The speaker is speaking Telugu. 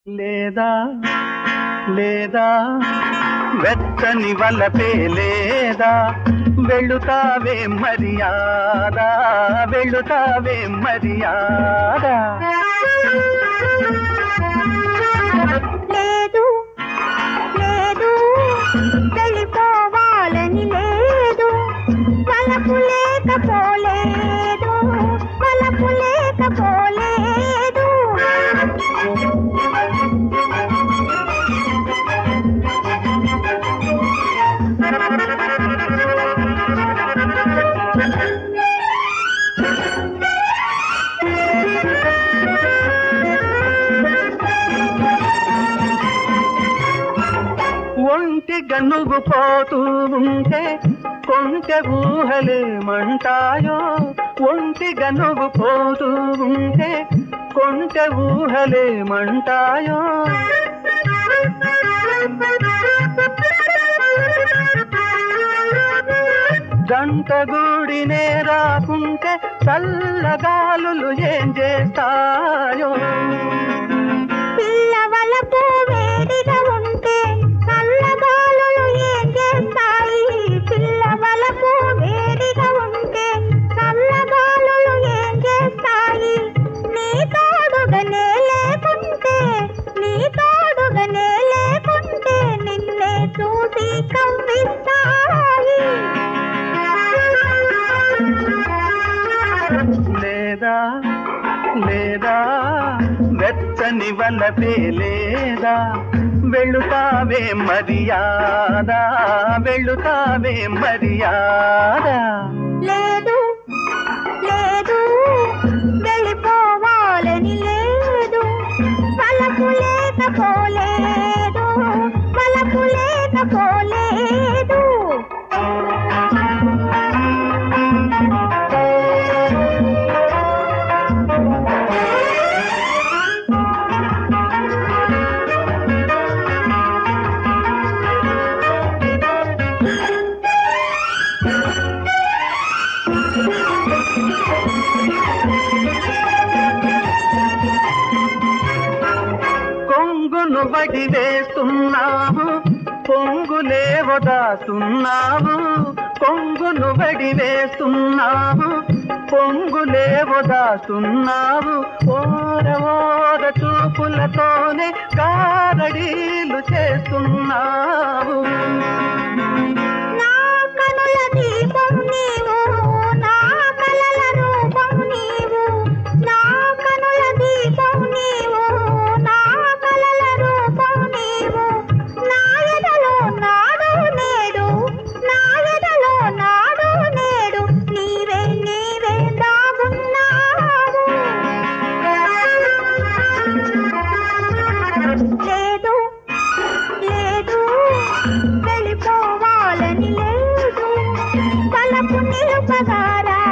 లేదా లేదా వెచ్చని వలపే లేదా వెళుతావే మర్యాద వెళుతావే మర్యాద లేదు లేదు వెళ్ళిపోవాలని లేదు వలపు లేకపోలేదు వలపు లేకపోలేదు ఒంటిగా నువ్వు పోతూ ఉంటే కొంటె ఊహలేమంటాయో ఒంటిగా నువ్వు పోతూ ఉంటే కొంటె ఊహలేమంటాయో జంటగూడినే రాకుంటే చల్లగాలులు ఏం చేస్తాయో పిల్ల వలపు వేడిగా ఉంటే చల్లగాలులు ఏం చేస్తాయి పిల్ల వలపు వేడిగా ఉంటే చల్లగాలులు ఏం చేస్తాయి నీ తోడుగానే లేకుంటే నీ తోడుగానే లేకుంటే నిన్నే చూసి కవ్విస్తాయి లేదా లేదా వెచ్చని వలపే లేదా వెళుతావే మర్యాద వెళుతావే మర్యాద లేదు లేదు వెళ్ళిపోవాలని లేదు వలపు లేకపోలేదు వలపు లేకపోలేదు కొంగును వడి వేస్తున్నావు పొంగులే వదాస్తున్నావు కొంగును వడి వేస్తున్నావు పొంగులే వదాస్తున్నావు ఓర ఓర చూపులతోనే కారడీలు చేస్తున్నావు నా కనుల దీపం నీవు నా కలల రూపం నీవు నా కనుల దీపం నీవు నా కలల రూపం నీవు నా ఎదలో నాడు నేడు నా ఎదలో నాడు నేడు నీవే నీవే దాగున్నావు లేదు లేదు వెళ్ళిపోవాలని లేదు తలపు నిలుపగారా